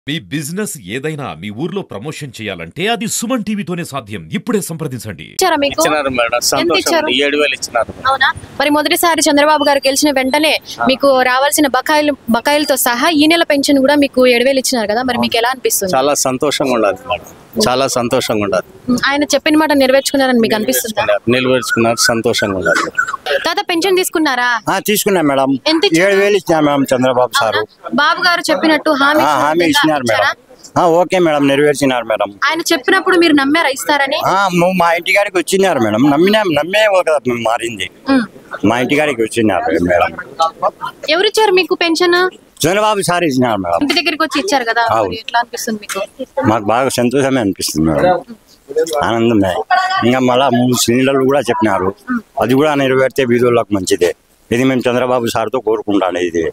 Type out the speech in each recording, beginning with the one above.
మీ business ఏదైనా మీ ఊర్లో promotion చేయాలంటే అది సుమన్ టీవీతోనే సాధ్యం ఇప్పుడే సంప్రదించండి ఇచ్చారా మీకు ఇచ్చినారు మేడం సంతోషం ఇచ్చారు? ఉంది. ఏడు వేలు ఇచ్చినారు అవునా మరి మొదటిసారి చంద్రబాబు గారు గెలిచిన వెంటనే మీకు రావాల్సిన బకాయిలు బకాయిలతో సహా ఈ నెల పెన్షన్ కూడా మీకు ఏడు వేలు ఇచ్చినారు కదా మరి మీకు ఎలా అనిపిస్తుంది చాలా సంతోషంగా ఉండదు మేడం చాలా సంతోషంగా ఉండదు ఆయన చెప్పిన మాట నెరవేర్చుకున్నారని మీకు అనిపిస్తుందా నిలబెట్టుకున్నారు సంతోషంగా ఉండదు తాత పెన్షన్ తీసుకున్నారా ఆ, తీసుకున్నా మేడం ఎంత ఇచ్చారు? ఏడు వేలు ఇచ్చినా మేడం చంద్రబాబు సారు బాబు గారు చెప్పినట్టు హామీ ఆ, హామీ ఇచ్చినట్టుగా ఇచ్చినారు మేడం ఇచ్చారా? ఆ, ఓకే మేడం నెరవేర్చినారు మేడం ఆయన చెప్పినప్పుడు మీరు నమ్మారా ఇస్తారని ఆ, ము- మా ఇంటి గారికి వచ్చినారు మేడం నమ్మినా నమ్మే ఒక మారింది ఉమ్. మా ఇంటి గారికి వచ్చినారు మేడం ఎవరిచ్చారు మీకు పెన్షన్ చంద్రబాబు సార్ ఇచ్చినారు మేడం ఇంటి దగ్గరికి వచ్చి ఇచ్చారు కదా అవును. మరి ఎట్లా అనిపిస్తుంది మీకు మాకు బాగా సంతోషమే అనిపిస్తుంది మేడం ఆనందమే ఇంకా మళ్ళా మూడు సిలిండర్లు కూడా చెప్పినారు అది కూడా నెరవేరితే బీదోళ్ళకు మంచిదే ఇది మేము చంద్రబాబు సార్తో కోరుకుంటాను ఇది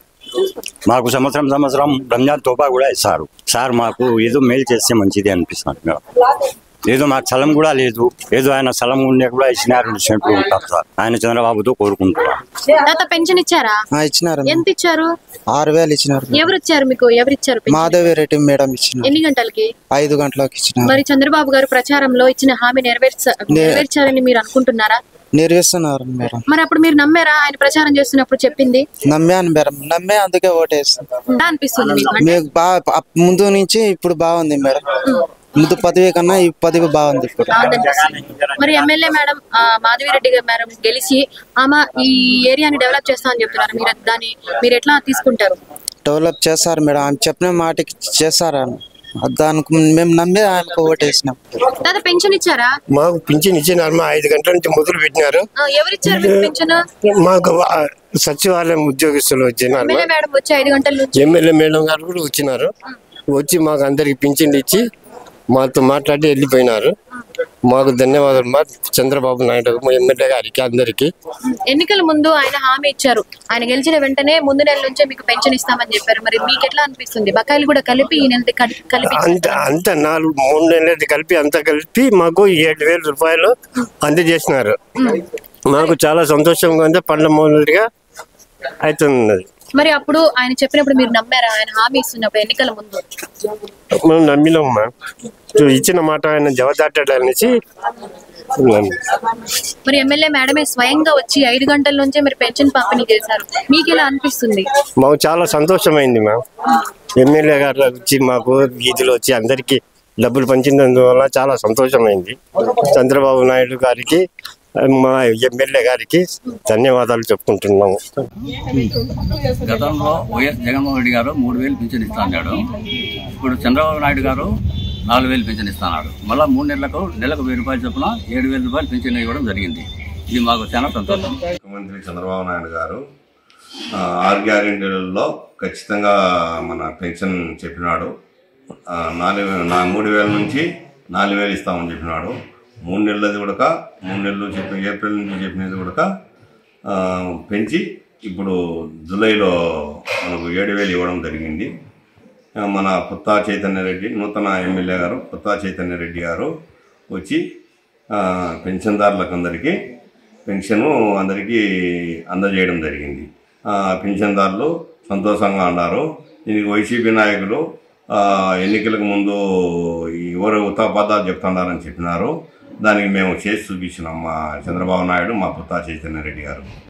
మాకు సంవత్సరం సంవత్సరం రంజాన్ తోపా కూడా ఇస్తారు సార్ మాకు ఏదో మేలు చేస్తే మంచిది అనిపిస్తుంది మేడం ఏదో మాకు స్థలం కూడా లేదు ఏదో ఆయన స్థలం ఉండే కూడా ఇచ్చినారు ఇచ్చినట్టు ఉంటాం సార్ ఆయన చంద్రబాబుతో కోరుకుంటున్నాం తాత పెన్షన్ ఇచ్చారా ఆ, ఇచ్చినారు మేడం. ఎంత ఇచ్చారు ఆరు వేలు ఇచ్చినారు మేడం. ఎవరు ఇచ్చారు మీకు ఎవరు ఇచ్చారు పెన్షన్? మాధవి రెడ్డి మేడం ఇచ్చినారు ఎన్ని గంటలకి ఐదు గంటలకు ఇచ్చినారు మరి చంద్రబాబు గారు ప్రచారంలో ఇచ్చిన హామీ నెరవేర్చ నెరవేర్చారని మీరు అనుకుంటున్నారా నెరవేరుస్తున్నారు మేడం మరి అప్పుడు మీరు నమ్మారా ఆయన ప్రచారం చేస్తున్నప్పుడు చెప్పింది నమ్మాను మేడం నమ్మే అందుకే ఓటేస్తాను ఎలా అనిపిస్తుంది మీకు అంటే మీకు బాగా అప్- ముందు నుంచి ఇప్పుడు బాగుంది మేడం ముందు పదవి కన్నా ఈ పదవి బాగుంది ఇప్పుడు బాగుందనిపిస్తుంది. మరి ఎమ్మెల్యే మేడం ఆ, మాధవిరెడ్డి గారు మేడం గెలిచి ఆమె ఈ ఏరియాని డెవలప్ చేస్తా అని చెప్తున్నారు మీరు దాన్ని మీరు ఎట్లా తీసుకుంటారు డెవలప్ చేస్తారు మేడం ఆమె చెప్పిన మాటకి చేస్తారు ఆమె దానికి మేము నమ్మి ఆయనకు ఓటేసినాం దాదా పెన్షన్ ఇచ్చారా మాకు పింఛన్ ఇచ్చినారు మా ఐదు గంటల నుంచి మొదలు పెట్టినారు ఆ, ఎవరు ఇచ్చారు మీకు పెన్షన్ మాకు ఆ సచివాలయం ఉద్యోగస్తులు వచ్చినారు ఎమ్మెల్యే మేడం వచ్చి ఐదు గంటల నుంచి ఎమ్మెల్యే మేడం గారు కూడా వచ్చినారు వచ్చి మాకు అందరికి పింఛన్లు ఇచ్చి మాతో మాట్లాడి వెళ్ళిపోయినారు మాకు ధన్యవాదాలు మా చంద్రబాబు నాయుడు ఎమ్మెల్యే గారికి అందరికి ఎన్నికల ముందు ఆయన హామీ ఇచ్చారు ఆయన గెలిచిన వెంటనే ముందు నెల నుంచే మీకు పెన్షన్ ఇస్తామని చెప్పారు మరి మీకు ఎట్లా అనిపిస్తుంది బకాయిలు కూడా కలిపి ఈ నెల కలిపి అంత అంత నాలుగు మూడు నెలలది కలిపి అంత కలిపి మాకు ఏడు వేల రూపాయలు అందజేసినారు మాకు చాలా సంతోషంగా ఉంది పండ్ల మొదలుగా అవుతున్నది మరి అప్పుడు ఆయన చెప్పినప్పుడు మీరు నమ్మారా ఆయన హామీ ఇస్తున్నప్పుడు ఎన్నికల ముందు మనం నమ్మినామమ్మా ఇచ్చిన మాట ఆయన జవదాటాడు అనేసి నమ్మి. మరి ఎమ్మెల్యే మేడమే స్వయంగా వచ్చి ఐదు గంటల నుంచే మీరు పెన్షన్ పంపిణీ చేశారు మీకు ఎలా అనిపిస్తుంది మాకు చాలా సంతోషమైంది మా ఎమ్మెల్యే గారు వచ్చి మాకు వీధిలో వచ్చి అందరికి డబ్బులు పంచినందువల్ల చాలా సంతోషమైంది చంద్రబాబు నాయుడు గారికి మా ఎమ్మెల్యే గారికి ధన్యవాదాలు చెప్పుకుంటున్నాము గతంలో వైఎస్ జగన్మోహన్ రెడ్డి గారు మూడు వేలు పింఛన్ ఇస్తా అన్నాడు ఇప్పుడు చంద్రబాబు నాయుడు గారు నాలుగు వేలు పింఛన్ ఇస్తున్నాడు మళ్ళీ మూడు నెలలకు నెలకు వెయ్యి రూపాయలు చొప్పున ఏడు వేల రూపాయలు పింఛన్ ఇవ్వడం జరిగింది ఇది మాకు చాలా సంతోషం ముఖ్యమంత్రి చంద్రబాబు నాయుడు గారు ఆ, ఆరు గ్యారెంటీలలో ఖచ్చితంగా మన పెన్షన్ చెప్పినాడు ఆ, నాలుగు నా మూడు వేల నుంచి నాలుగు వేలు ఇస్తామని చెప్పినాడు మూడు నెలలది కూడా మూడు నెలలు చెప్పిన ఏప్రిల్ నుంచి చెప్పినది కూడా ఆ, పెంచి ఇప్పుడు జూలైలో మనకు ఏడు వేలు ఇవ్వడం జరిగింది ఆ, మన పుత్తా చైతన్య రెడ్డి నూతన ఎమ్మెల్యే గారు పుత్తా చైతన్య రెడ్డి గారు వచ్చి ఆ, పెన్షన్దారులకు అందరికీ పెన్షను అందరికీ అందజేయడం జరిగింది ఆ, పెన్షన్దారులు సంతోషంగా ఉన్నారు దీనికి వైసీపీ నాయకులు ఆ, ఎన్నికలకు ముందు ఎవరు ఉత్తపదాలు చెప్తున్నారని చెప్పినారు దానికి మేము చేసి చూపించినాం మా చంద్రబాబు నాయుడు మా పుత్తా చైతన్య రెడ్డి గారు